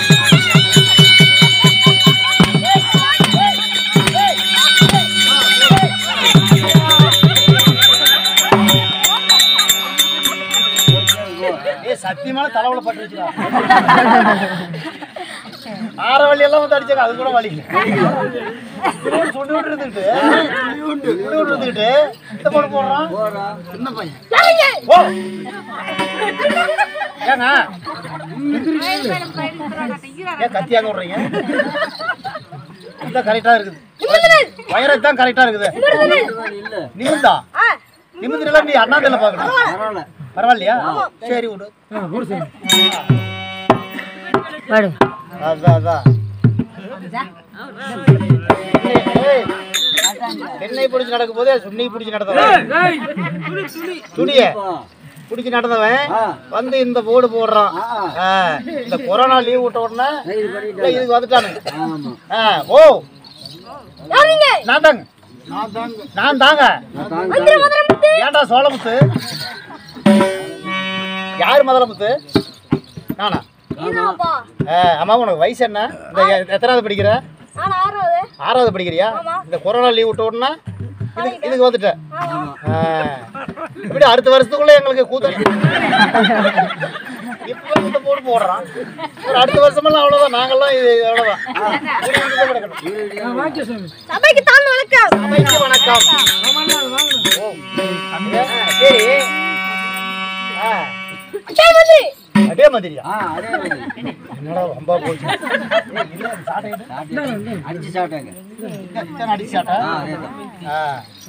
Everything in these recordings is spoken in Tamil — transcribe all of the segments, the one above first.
ஏய் சத்தியமான தலைவல பட்டு வச்சுடா ஆற வழி எல்லாம் வந்து அடிச்சாங்க அது கூட வலி சுண்டு விட்டு இருந்துட்டு சுண்டு விட்டு இருந்துட்டு இந்த போட்டு போடுறான் சின்ன பையன் ஓ ஏங்க ஏன் கத்தியாக விடுறீங்க இதான் கரெக்டா இருக்குது வயரை தான் கரெக்டா இருக்குது நிமிந்தா நிமிந்தில நீ அண்ணாந்தில பாக்கணும் பரவாயில்லையா சரி விடு பாடு அதான் அதான் ஏய், தென்னை பிடிச்சி நடக்கும் போதே சுண்ணி பிடிச்சி நடந்தவன் துணிய பிடிச்சி நடந்தவன் வந்து இந்த போர்டு போடுறான் ஆ, இந்த கொரோனா லீவ் விட்ட உடனே இல்ல, இதுக்கு வந்துட்டானுங்க ஆ, ஓ நான் தாங்க நான் தாங்க ஏன்டா சோழமுத்து யார் முதலமுத்து நானா ஆ, அம்மா உனக்கு வயசு என்ன இந்த எ- எத்தனாவது படிக்கிற ஆறாவது படிக்கிறியா இந்த கொரோனா லீவ் விட்ட உடனே இதுக்கு இதுக்கு வந்துட்டேன் ஆ. இப்படி அடுத்த வருஷத்துக்குள்ள எங்களுக்கு கூத்தல் இப்போ இந்த போடு போடுறான் ஒரு அடுத்த வருஷமெல்லாம் அவ்வளோதான் நாங்கெல்லாம் இது அவ்வளோதான் இது இதுதான் கிடக்கணும். சபைக்கு தான் வணக்கம் சபைக்கு வணக்கம் ஓ. ஆ, சரி ஆ, அச்சை மந்திரி அதே மாதிரியா என்னடா ரொம்ப போச்சு ஏய், இல்ல, சாட்டை எடு. அடிச்சு சாப்பிட்டாங்க இதான், இதான் அடிச்சு சாட்டை? ஆ.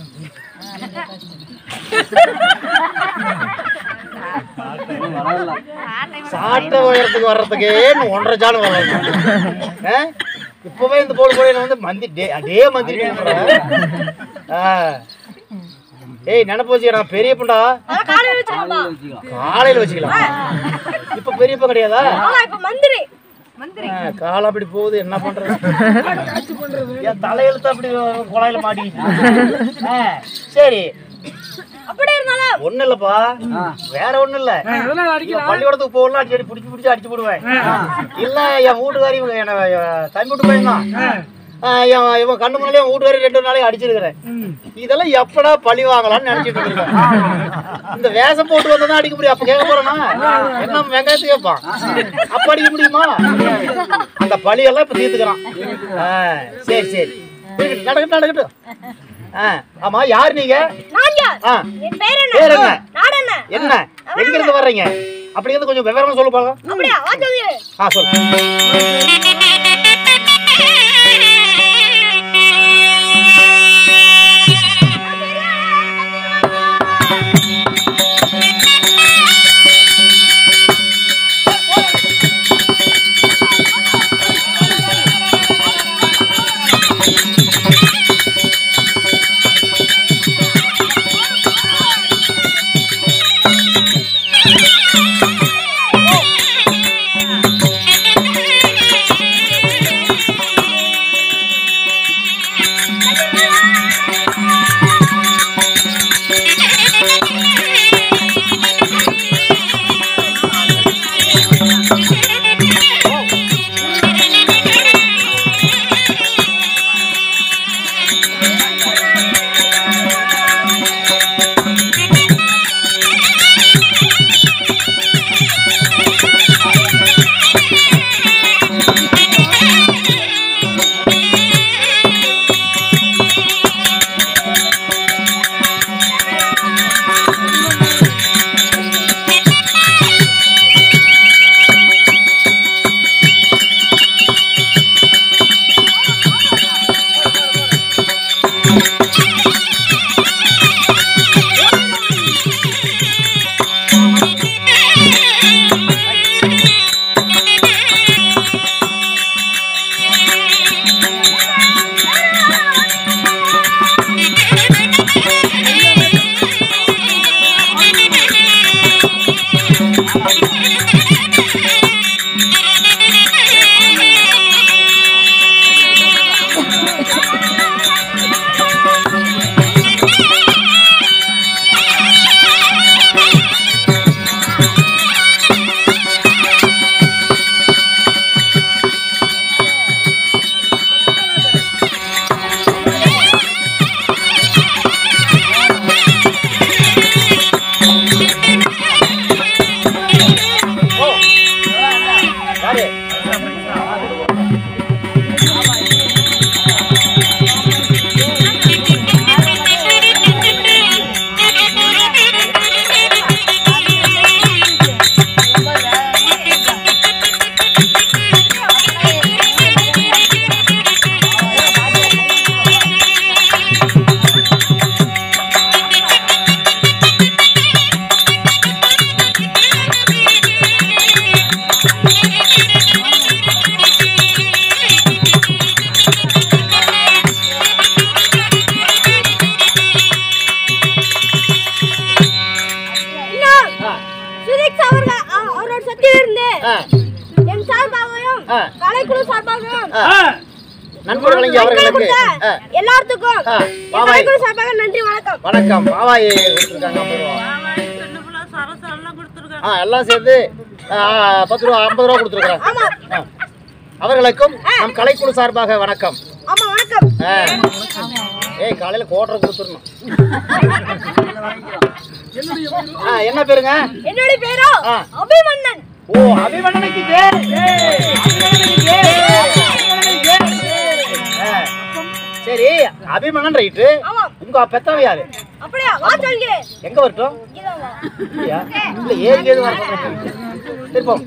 வரல சாட்டை உயரத்துக்கு வர்றதுக்கே இன்னும் ஒன்றரை ஜாலம் வரணும் ஆ? இப்பவே இந்த போடு போட வந்து மந்தி டே அதே மந்தி ஆ ஏய் நினப்பு வச்சுக்க நான் பெரியப்பண்டா அதான் காலையில வச்சிருக்கப்பா காலையில வச்சுக்கலாம் இப்ப பெரியப்ப கிடையாதா ஆமா இப்ப மந்திரி ஆ, காலம் அப்படி போகுது என்ன பண்றது என் தலையெழுத்து அப்படி குழாயில மாடி ஆ, சரி அப்படியே இருந்தாலும் ஒண்ணு இல்லப்பா வேற ஒண்ணு இல்ல இவன் பள்ளிக்கூடத்துக்கு போகலாம் அடிச்சு அடி பிடிச்சி பிடிச்சி அடிச்சு போடுவேன் இல்ல என் வீட்டுக்காரி இவங்க என்ன தம்பி வீட்டு பையன் தான் இவன் இவன் கண்ணு முன்னாலே என் வீட்டுக்காரி ரெண்டு நாளைக்கு அடிச்சிருக்கிறேன் இதெல்லாம் எப்படா பழி வாங்கலாம்னு நினைச்சிட்டு இருக்கேன் இந்த வேஷம் போட்டு வந்தா அடிக்க முடியும் அப்ப கேட்க போறேனா என்ன வெங்காயத்து கேட்பான் அப்ப அடிக்க முடியுமா அந்த பழியெல்லாம் இப்ப தீர்த்துக்கிறான் ஆ, சரி சரி இருக்கட்டும், நடக்கட்டும் நடக்கட்டும் ஆ, ஆமா யார் நீங்க நான் யார் ஆ என் பேர் என்ன பேர் என்ன நாடு என்ன என்ன எங்க இருந்து வர்றீங்க அப்படி இருந்து கொஞ்சம் விவரமா சொல்லு பாக்கலாம் அப்படியா வா சொல்லு ஆ சொல்லு Thank you. யாரு இன்னும் ஆ, சுதீக் அவர்கள் அ- அவரோட சக்தியிலிருந்து ஆ, என் சார்பாகவும் ஆ. கலைக்குழு சார்பாகவும் ஆ. நன்கொடை வழங்கி நன்கொடை அவர்களுக்கு கொடுத்த ஆ, எல்லாத்துக்கும் ஆ, என் பாபாய். கலைக்குழு சார்பாக நன்றி வணக்கம் வணக்கம் பாவாய் கொடுத்துருக்காங்க போயிடுவோம் ஆ எல்லாம் சேர்ந்து ஆ, பத்து ரூபா ஐம்பது ரூபா கொடுத்துருக்குறேன் ஆமா ஆ. அவர்களுக்கும் நம் கலைக்குழு சார்பாக வணக்கம் ஆமா வணக்கம் ஆ. ஏய் காலையில கோட்டரை கொடுத்துடணும் ஆ, என்ன பேருங்க என்னுடைய பேரோ ஆ. அபிமன்னன் ஓ அபிமன்னனுக்கு ஜெய். அபிமன்னனுக்கு ஜெய். அபிமன்னனுக்கு ஜெய். ஆ. சரி அபிமன்னன் ரைட்டு ஆமா உங்க பெத்தவ யாரு அப்படியா வா சொல்கிறேன் எங்க வரட்டும் இதாங்க. இல்லையா? இல்ல ஏறி ஏது வர திருப்பம்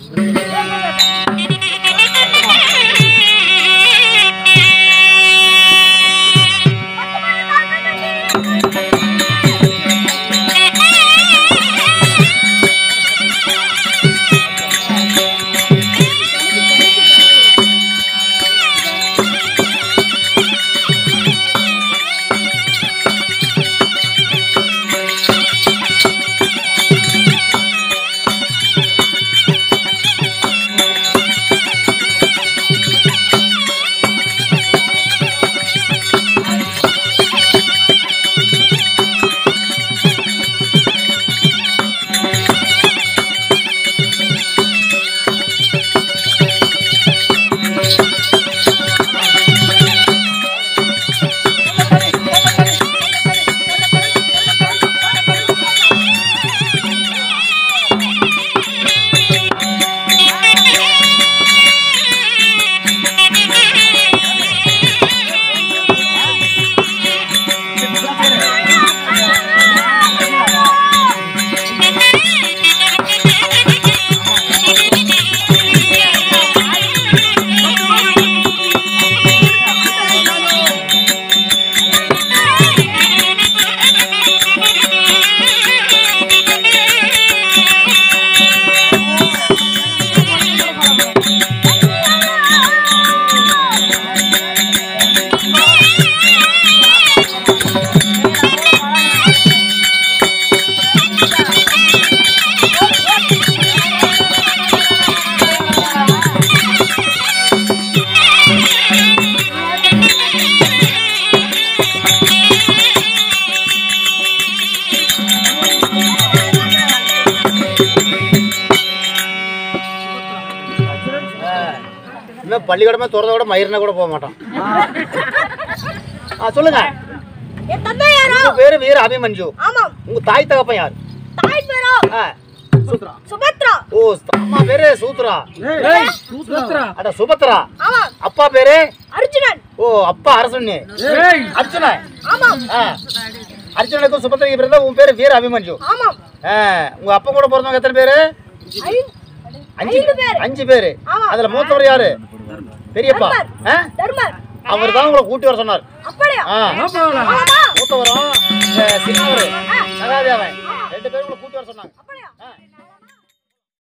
இனிமே பள்ளிக்கூடமே திறந்த கூட மயிரினா கூட போக மாட்டோம் ஆ சொல்லுங்க என் தந்தை யாரோ உங்க பேரு வீர அபிமன்யு ஆமாம் உங்க தாய் தகப்பன் யார் தாய் பேரோ ஆ, சுபத்ரா ஓ அம்மா பேரு சூத்ரா சுத்ரா அட சுபத்ரா ஆமாம் அப்பா பேரு அர்ஜுனன் ஓ அப்பா அரசன்னு ஏய் அர்ஜுனன் ஆமாம் ஆ. அர்ஜுனனுக்கும் சுபத்திரைக்கு பிறந்த உன் பேரு வீர அபிமன்யு ஆமாம் ஆ, உங்க அப்பா கூட பிறந்தவங்க எத்தனை பேரு ஐந்து அஞ்சு ஐந்து பேரு. அஞ்சு பேரு ஆமா. அதுல மூத்தவர் யாரு பெரியப்பா ஆ? தர்மர் அவர் தான் உங்களை கூட்டி வர சொன்னார் அப்படியா ஆ. ஆமாடா ஆமா மூத்தவரும் இந்த சின்னவரு சகாதேவன் ரெண்டு பேரும் உங்களை கூட்டி வர சொன்னாங்க அப்படியா